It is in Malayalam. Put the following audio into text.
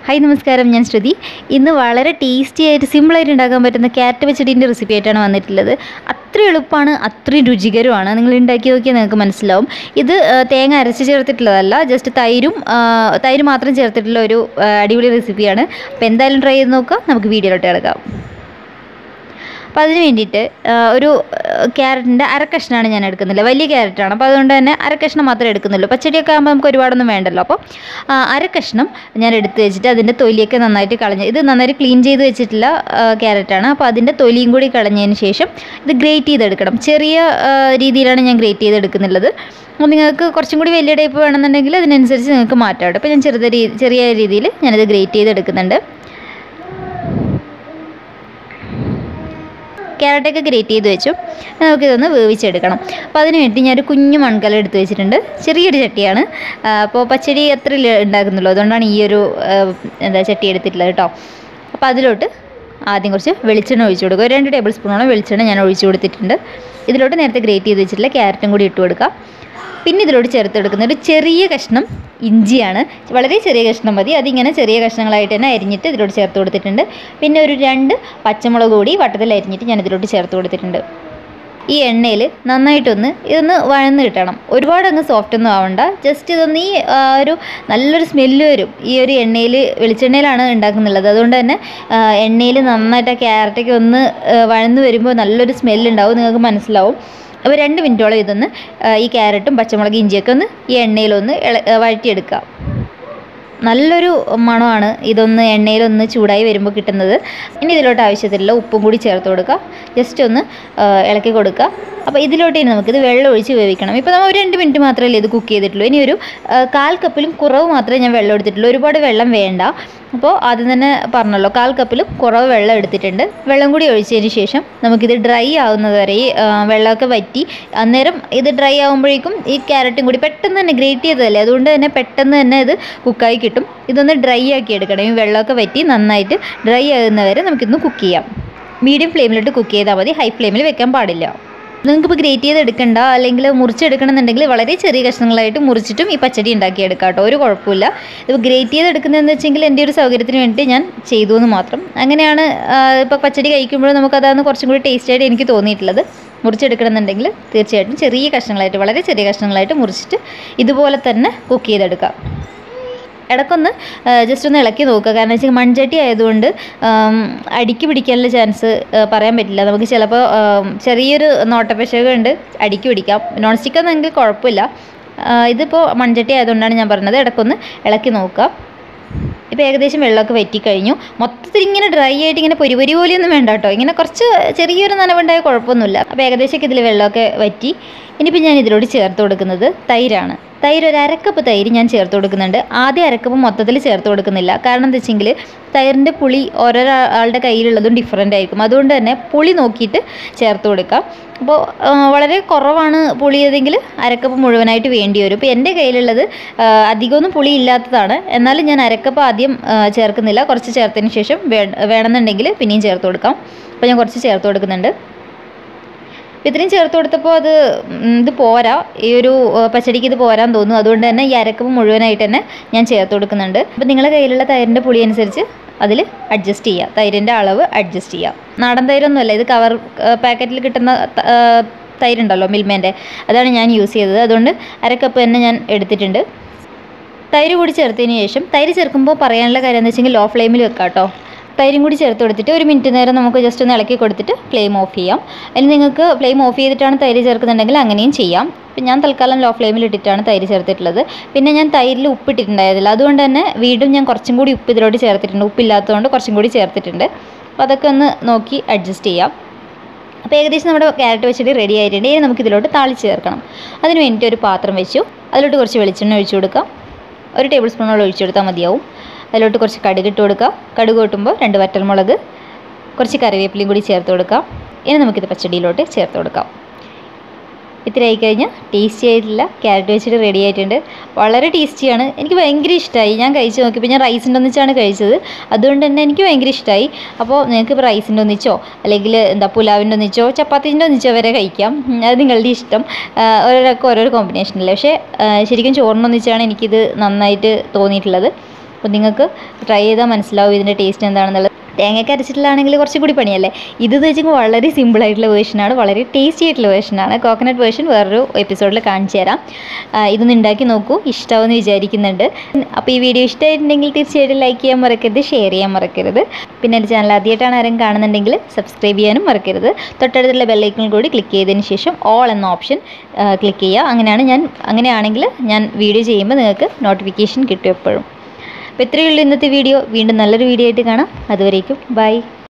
ഹായ് നമസ്കാരം ഞാൻ ശ്രുതി ഇന്ന് വളരെ ടേസ്റ്റി ആയിട്ട് സിമ്പിളായിട്ട് ഉണ്ടാക്കാൻ പറ്റുന്ന ക്യാരറ്റ് പച്ചടീൻ്റെ റെസിപ്പി ആയിട്ടാണ് വന്നിട്ടുള്ളത് അത്ര എളുപ്പമാണ് അത്രയും രുചികരമാണ് നിങ്ങൾ ഉണ്ടാക്കി നോക്കിയാൽ നിങ്ങൾക്ക് മനസ്സിലാവും ഇത് ആ, തേങ്ങ അരച്ച് ചേർത്തിട്ടുള്ളതല്ല ജസ്റ്റ് തൈരും ആ, തൈര് മാത്രം ചേർത്തിട്ടുള്ള ഒരു ആ, അടിപൊളി റെസിപ്പിയാണ് അപ്പോൾ എന്തായാലും ട്രൈ ചെയ്ത് നോക്കാം നമുക്ക് വീഡിയോയിലോട്ട് കിടക്കാം അപ്പോൾ അതിന് വേണ്ടിയിട്ട് ആ, ഒരു ക്യാരറ്റിൻ്റെ അരക്കഷ്ണമാണ് ഞാൻ എടുക്കുന്നില്ല വലിയ ക്യാരറ്റാണ് അപ്പോൾ അതുകൊണ്ട് തന്നെ അരക്കഷ്ണം മാത്രമേ എടുക്കുന്നുള്ളൂ പച്ചടിയൊക്കെ ആകുമ്പോൾ നമുക്ക് ഒരുപാടൊന്നും വേണ്ടല്ലോ അപ്പോൾ ആ, അരക്കഷ്ണം ഞാൻ എടുത്ത് വെച്ചിട്ട് അതിൻ്റെ തൊലിയൊക്കെ നന്നായിട്ട് കളഞ്ഞ് ഇത് നന്നായിട്ട് ക്ലീൻ ചെയ്ത് വെച്ചിട്ടുള്ള ആ, ക്യാരറ്റാണ് അപ്പോൾ അതിൻ്റെ തൊലിയും കൂടി കളഞ്ഞതിന് ശേഷം ഇത് ഗ്രേറ്റ് ചെയ്തെടുക്കണം ചെറിയ ആ, രീതിയിലാണ് ഞാൻ ഗ്രേറ്റ് ചെയ്തെടുക്കുന്നുള്ളത് അപ്പോൾ നിങ്ങൾക്ക് കുറച്ചും കൂടി വലിയ ടൈപ്പ് വേണമെന്നുണ്ടെങ്കിൽ അതിനനുസരിച്ച് നിങ്ങൾക്ക് മാറ്റാം കേട്ടോ അപ്പോൾ ഞാൻ ചെറുത രീ ചെറിയ രീതിയിൽ ഞാനിത് ഗ്രേറ്റ് ചെയ്തെടുക്കുന്നുണ്ട് ക്യാരറ്റൊക്കെ ഗ്രേറ്റ് ചെയ്ത് വെച്ചു ഇനി നമുക്കിതൊന്ന് വേവിച്ചെടുക്കണം അപ്പോൾ അതിന് വേണ്ടി ഞാനൊരു കുഞ്ഞു മൺകല എടുത്ത് വെച്ചിട്ടുണ്ട് ചെറിയൊരു ചട്ടിയാണ് ആ, അപ്പോൾ പച്ചടി എത്ര ഉണ്ടാക്കുന്നുള്ളൂ അതുകൊണ്ടാണ് ഈ ഒരു ആ, എന്താ ചട്ടി എടുത്തിട്ടുള്ളത് കേട്ടോ അപ്പോൾ അതിലോട്ട് ആദ്യം കുറച്ച് വെളിച്ചെണ്ണ ഒഴിച്ചു കൊടുക്കുക ഒരു രണ്ട് ടേബിൾ സ്പൂണോളം വെളിച്ചെണ്ണ ഞാൻ ഒഴിച്ചു കൊടുത്തിട്ടുണ്ട് ഇതിലോട്ട് നേരത്തെ ഗ്രേറ്റ് ചെയ്ത് വെച്ചിട്ടുള്ള ക്യാരറ്റും കൂടി ഇട്ട് കൊടുക്കുക പിന്നെ ഇതിലോട്ട് ചേർത്തെടുക്കുന്ന ഒരു ചെറിയ കഷ്ണം ഇഞ്ചിയാണ് വളരെ ചെറിയ കഷ്ണം മതി അതിങ്ങനെ ചെറിയ കഷ്ണങ്ങളായിട്ട് തന്നെ അരിഞ്ഞിട്ട് ഇതിലോട്ട് ചേർത്ത് കൊടുത്തിട്ടുണ്ട് പിന്നെ ഒരു രണ്ട് പച്ചമുളക് കൂടി വട്ടത്തിൽ അരിഞ്ഞിട്ട് ഞാൻ ഇതിലോട്ട് ചേർത്ത് കൊടുത്തിട്ടുണ്ട് ഈ എണ്ണയിൽ നന്നായിട്ടൊന്ന് ഇതൊന്ന് വഴന്ന് കിട്ടണം ഒരുപാട് അങ്ങ് സോഫ്റ്റ് ഒന്നും ആവണ്ട ജസ്റ്റ് ഇതൊന്ന് ഈ ആ, ഒരു നല്ലൊരു സ്മെല്ല് വരും ഈ ഒരു എണ്ണയിൽ വെളിച്ചെണ്ണയിലാണ് ഉണ്ടാക്കുന്നുള്ളത് അതുകൊണ്ട് തന്നെ എണ്ണയിൽ നന്നായിട്ട് ആ ക്യാരറ്റൊക്കെ ഒന്ന് ആ, വഴന്ന് വരുമ്പോൾ നല്ലൊരു സ്മെല്ലുണ്ടാവും നിങ്ങൾക്ക് മനസ്സിലാവും അപ്പോൾ രണ്ട് മിനിറ്റോളം ഇതൊന്ന് ആ, ഈ ക്യാരറ്റും പച്ചമുളക് ഇഞ്ചിയൊക്കെ ഒന്ന് ഈ എണ്ണയിലൊന്ന് ഇള- ആ, വഴറ്റിയെടുക്കുക നല്ലൊരു മണമാണ് ഇതൊന്ന് എണ്ണയിലൊന്ന് ചൂടായി വരുമ്പോൾ കിട്ടുന്നത് ഇനി ഇതിലോട്ട് ആവശ്യത്തിലുള്ള ഉപ്പും കൂടി ചേർത്ത് കൊടുക്കുക ജസ്റ്റ് ഒന്ന് ആ, ഇളക്കി കൊടുക്കുക അപ്പോൾ ഇതിലോട്ട് ഇനി നമുക്കിത് വെള്ളം ഒഴിച്ച് വേവിക്കണം ഇപ്പോൾ നമ്മൾ ഒരു രണ്ട് മിനിറ്റ് മാത്രമല്ലേ ഇത് കുക്ക് ചെയ്തിട്ടുള്ളൂ ഇനി ഒരു ആ, കാൽ കപ്പിലും കുറവ് മാത്രമേ ഞാൻ വെള്ളം എടുത്തിട്ടുള്ളൂ ഒരുപാട് വെള്ളം വേണ്ട അപ്പോൾ ആദ്യം തന്നെ പറഞ്ഞല്ലോ കാൽ കപ്പിലും കുറവ് വെള്ളം എടുത്തിട്ടുണ്ട് വെള്ളം കൂടി ഒഴിച്ചതിന് ശേഷം നമുക്കിത് ഡ്രൈ ആവുന്നത് വരെ ഈ ആ, വെള്ളമൊക്കെ വറ്റി അന്നേരം ഇത് ഡ്രൈ ആകുമ്പോഴേക്കും ഈ ക്യാരറ്റും കൂടി പെട്ടെന്ന് തന്നെ ഗ്രേറ്റ് ചെയ്തതല്ലേ അതുകൊണ്ട് തന്നെ പെട്ടെന്ന് തന്നെ ഇത് കുക്കായി കിട്ടും ഇതൊന്ന് ഡ്രൈ ആക്കി എടുക്കണം ഈ വെള്ളമൊക്കെ വറ്റി നന്നായിട്ട് ഡ്രൈ ആകുന്നവരെ നമുക്കിതൊന്ന് കുക്ക് ചെയ്യാം മീഡിയം ഫ്ലെയിമിലിട്ട് കുക്ക് ചെയ്താൽ മതി ഹൈ ഫ്ലെയിമിൽ വെക്കാൻ പാടില്ല നിങ്ങൾക്ക് ഇപ്പോൾ ഗ്രേറ്റ് ചെയ്ത് എടുക്കണ്ട അല്ലെങ്കിൽ മുറിച്ചെടുക്കണമെന്നുണ്ടെങ്കിൽ വളരെ ചെറിയ കഷ്ണങ്ങളായിട്ട് മുറിച്ചിട്ടും ഈ പച്ചടി ഉണ്ടാക്കിയെടുക്കാം കേട്ടോ ഒരു കുഴപ്പമില്ല ഇപ്പോൾ ഗ്രേറ്റ് ചെയ്ത് എടുക്കുന്നതെന്ന് വെച്ചെങ്കിൽ എൻ്റെ ഒരു സൗകര്യത്തിന് വേണ്ടി ഞാൻ ചെയ്തു എന്ന് മാത്രം അങ്ങനെയാണ് ഇപ്പോൾ പച്ചടി കഴിക്കുമ്പോഴും നമുക്കതാണ് കുറച്ചും കൂടി ടേസ്റ്റായിട്ട് എനിക്ക് തോന്നിയിട്ടുള്ളത് മുറിച്ചെടുക്കണമെന്നുണ്ടെങ്കിൽ തീർച്ചയായിട്ടും ചെറിയ കഷ്ണങ്ങളായിട്ട് വളരെ ചെറിയ കഷ്ണങ്ങളായിട്ട് മുറിച്ചിട്ട് ഇതുപോലെ തന്നെ കുക്ക് ചെയ്തെടുക്കാം ഇടയ്ക്കൊന്ന് ജസ്റ്റ് ഒന്ന് ഇളക്കി നോക്കുക കാരണം വെച്ചാൽ മൺചട്ടി ആയതുകൊണ്ട് ആം, അടിക്ക് പിടിക്കാനുള്ള ചാൻസ് പറയാൻ പറ്റില്ല നമുക്ക് ചിലപ്പോൾ ആം, ചെറിയൊരു നോട്ടപ്പശക ഉണ്ട് അടിക്ക് പിടിക്കാം നോൺ സ്റ്റിക്ക് എന്നെങ്കിൽ കുഴപ്പമില്ല ആ, ഇതിപ്പോൾ മൺചട്ടി ആയതുകൊണ്ടാണ് ഞാൻ പറഞ്ഞത് ഇടയ്ക്കൊന്ന് ഇളക്കി നോക്കുക ഇപ്പോൾ ഏകദേശം വെള്ളമൊക്കെ വറ്റിക്കഴിഞ്ഞു മൊത്തത്തിൽ ഇങ്ങനെ ഡ്രൈ ആയിട്ട് ഇങ്ങനെ പൊരി പൊരി പോലെയൊന്നും വേണ്ട കേട്ടോ ഇങ്ങനെ കുറച്ച് ചെറിയൊരു നനവുണ്ടായ കുഴപ്പമൊന്നുമില്ല അപ്പോൾ ഏകദേശമൊക്കെ ഇതിൽ വെള്ളമൊക്കെ വറ്റി ഇനിയിപ്പോൾ ഞാൻ ഇതിലോട്ട് ചേർത്ത് കൊടുക്കുന്നത് തൈരാണ് തൈര് ഒരു അരക്കപ്പ് തൈര് ഞാൻ ചേർത്ത് കൊടുക്കുന്നുണ്ട് ആദ്യം അരക്കപ്പ് മൊത്തത്തിൽ ചേർത്ത് കൊടുക്കുന്നില്ല കാരണം എന്താ വെച്ചെങ്കിൽ തൈരിൻ്റെ പുളി ഓരോരോ ആളുടെ കയ്യിലുള്ളതും ഡിഫറെൻ്റ് ആയിരിക്കും അതുകൊണ്ട് തന്നെ പുളി നോക്കിയിട്ട് ചേർത്ത് കൊടുക്കാം അപ്പോൾ ആ, വളരെ കുറവാണ് പുളിയതെങ്കിൽ അരക്കപ്പ് മുഴുവനായിട്ട് വേണ്ടി വരും ഇപ്പോൾ എൻ്റെ കയ്യിലുള്ളത് ആ, അധികമൊന്നും പുളി ഇല്ലാത്തതാണ് എന്നാലും ഞാൻ അരക്കപ്പ് ആദ്യം ആ, ചേർക്കുന്നില്ല കുറച്ച് ചേർത്തതിന് ശേഷം വേ വേണമെന്നുണ്ടെങ്കിൽ പിന്നെയും ചേർത്ത് കൊടുക്കാം അപ്പോൾ ഞാൻ കുറച്ച് ചേർത്ത് കൊടുക്കുന്നുണ്ട് ഇത്രയും ചേർത്ത് കൊടുത്തപ്പോൾ അത് ഉം, ഇത് പോരാ ഈ ഒരു ആ, പച്ചടിക്ക് ഇത് പോരാൻ തോന്നുന്നു അതുകൊണ്ട് തന്നെ ഈ അരക്കപ്പ് മുഴുവനായിട്ട് തന്നെ ഞാൻ ചേർത്ത് കൊടുക്കുന്നുണ്ട് അപ്പോൾ നിങ്ങളുടെ കയ്യിലുള്ള തൈരിൻ്റെ പുളി അനുസരിച്ച് അതിൽ അഡ്ജസ്റ്റ് ചെയ്യുക തൈരിൻ്റെ അളവ് അഡ്ജസ്റ്റ് ചെയ്യുക നാടൻ തൈരൊന്നുമല്ല ഇത് കവർ പാക്കറ്റിൽ കിട്ടുന്ന ത- ആ, തൈരുണ്ടല്ലോ മിൽമേൻ്റെ അതാണ് ഞാൻ യൂസ് ചെയ്തത് അതുകൊണ്ട് അരക്കപ്പ് തന്നെ ഞാൻ എടുത്തിട്ടുണ്ട് തൈര് കൂടി ചേർത്തതിന് ശേഷം തൈര് ചേർക്കുമ്പോൾ പറയാനുള്ള കാര്യം എന്ന് വെച്ചെങ്കിൽ ലോ ഫ്ലെയിമിൽ വെക്കാം കേട്ടോ തൈരും കൂടി ചേർത്ത് കൊടുത്തിട്ട് ഒരു മിനിറ്റ് നേരം നമുക്ക് ജസ്റ്റ് ഒന്ന് ഇളക്കി കൊടുത്തിട്ട് ഫ്ലെയിം ഓഫ് ചെയ്യാം അതിന് നിങ്ങൾക്ക് ഫ്ലെയിം ഓഫ് ചെയ്തിട്ടാണ് തൈര് ചേർക്കുന്നുണ്ടെങ്കിൽ അങ്ങനെയും ചെയ്യാം ഇപ്പം ഞാൻ തൽക്കാലം ലോ ഫ്ലെയിമിൽ ഇട്ടിട്ടാണ് തൈര് ചേർത്തിട്ടുള്ളത് പിന്നെ ഞാൻ തൈരിൽ ഉപ്പിട്ടിട്ടുണ്ടായിരുന്നില്ല അതുകൊണ്ട് തന്നെ വീണ്ടും ഞാൻ കുറച്ചും കൂടി ഉപ്പ് ഇതിലോട്ട് ചേർത്തിട്ടുണ്ട് ഉപ്പില്ലാത്തതുകൊണ്ട് കുറച്ചും കൂടി ചേർത്തിട്ടുണ്ട് അപ്പോൾ അതൊക്കെ ഒന്ന് നോക്കി അഡ്ജസ്റ്റ് ചെയ്യാം അപ്പോൾ ഏകദേശം നമ്മുടെ ക്യാരറ്റ് വെച്ചിട്ട് റെഡി ആയിട്ടുണ്ട് ഇനി നമുക്ക് ഇതിലോട്ട് താളിച്ച് ചേർക്കണം അതിന് വേണ്ടിയിട്ട് ഒരു പാത്രം വെച്ചു അതിലോട്ട് കുറച്ച് വെളിച്ചെണ്ണ ഒഴിച്ചു കൊടുക്കാം ഒരു ടേബിൾ സ്പൂണോളം ഒഴിച്ചു കൊടുത്താൽ മതിയാവും അതിലോട്ട് കുറച്ച് കടുക് ഇട്ട് കൊടുക്കുക കടുക് കൂട്ടുമ്പോൾ രണ്ട് വറ്റൽമുളക് കുറച്ച് കറിവേപ്പിലയും കൂടി ചേർത്ത് കൊടുക്കാം ഇനി നമുക്കിത് പച്ചടിയിലോട്ട് ചേർത്ത് കൊടുക്കാം ഇത്ര ആയിക്കഴിഞ്ഞാൽ ടേസ്റ്റി ആയിട്ടില്ല ക്യാരറ്റ് വെച്ചിട്ട് റെഡി ആയിട്ടുണ്ട് വളരെ ടേസ്റ്റിയാണ് എനിക്ക് ഭയങ്കര ഇഷ്ടമായി ഞാൻ കഴിച്ച് നോക്കിയപ്പോൾ ഞാൻ റൈസിൻ്റെ ഒന്നിച്ചാണ് കഴിച്ചത് അതുകൊണ്ട് തന്നെ എനിക്ക് ഭയങ്കര ഇഷ്ടമായി അപ്പോൾ നിങ്ങൾക്ക് ഇപ്പോൾ റൈസിൻ്റെ ഒന്നിച്ചോ അല്ലെങ്കിൽ എന്താ പുലാവിൻ്റെ ഒന്നിച്ചോ ചപ്പാത്തിൻ്റെ ഒന്നിച്ചോ വരെ കഴിക്കാം ഉം, അത് നിങ്ങളുടെ ഇഷ്ടം ആ, ഓരോരാൾക്കും ഓരോരോ കോമ്പിനേഷനല്ലേ പക്ഷേ ആ, ശരിക്കും ചോറിനൊന്നിച്ചാണ് എനിക്കിത് നന്നായിട്ട് തോന്നിയിട്ടുള്ളത് അപ്പോൾ നിങ്ങൾക്ക് ട്രൈ ചെയ്താൽ മനസ്സിലാവും ഇതിൻ്റെ ടേസ്റ്റ് എന്താണെന്നുള്ളത് തേങ്ങയ്ക്ക് അരച്ചിട്ടുള്ളതാണെങ്കിൽ കുറച്ചും കൂടി പണിയല്ലേ ഇത് എന്ന് വെച്ചാൽ വളരെ സിമ്പിളായിട്ടുള്ള വേർഷനാണ് വളരെ ടേസ്റ്റി ആയിട്ടുള്ള വേർഷനാണ് കോക്കനട്ട് വേർഷൻ വേറൊരു എപ്പിസോഡിൽ കാണിച്ചു തരാം ആ, ഇതൊന്ന് ഉണ്ടാക്കി നോക്കൂ ഇഷ്ടമാവുമെന്ന് വിചാരിക്കുന്നുണ്ട് അപ്പോൾ ഈ വീഡിയോ ഇഷ്ടമായിട്ടുണ്ടെങ്കിൽ തീർച്ചയായിട്ടും ലൈക്ക് ചെയ്യാൻ മറക്കരുത് ഷെയർ ചെയ്യാൻ മറക്കരുത് പിന്നെ എൻ്റെ ചാനൽ ആദ്യമായിട്ടാണ് ആരും കാണുന്നുണ്ടെങ്കിൽ സബ്സ്ക്രൈബ് ചെയ്യാനും മറക്കരുത് തൊട്ടടുത്തുള്ള ബെല്ലൈക്കൺ കൂടി ക്ലിക്ക് ചെയ്തതിന് ശേഷം ഓൾ എന്ന ഓപ്ഷൻ ക്ലിക്ക് ചെയ്യുക അങ്ങനെയാണ് ഞാൻ അങ്ങനെയാണെങ്കിൽ ഞാൻ വീഡിയോ ചെയ്യുമ്പോൾ നിങ്ങൾക്ക് നോട്ടിഫിക്കേഷൻ കിട്ടും എപ്പോഴും അപ്പോൾ ഇത്രയേ ഉള്ളൂ ഇന്നത്തെ വീഡിയോ വീണ്ടും നല്ലൊരു വീഡിയോ ആയിട്ട് കാണാം അതുവരേക്കും ബൈ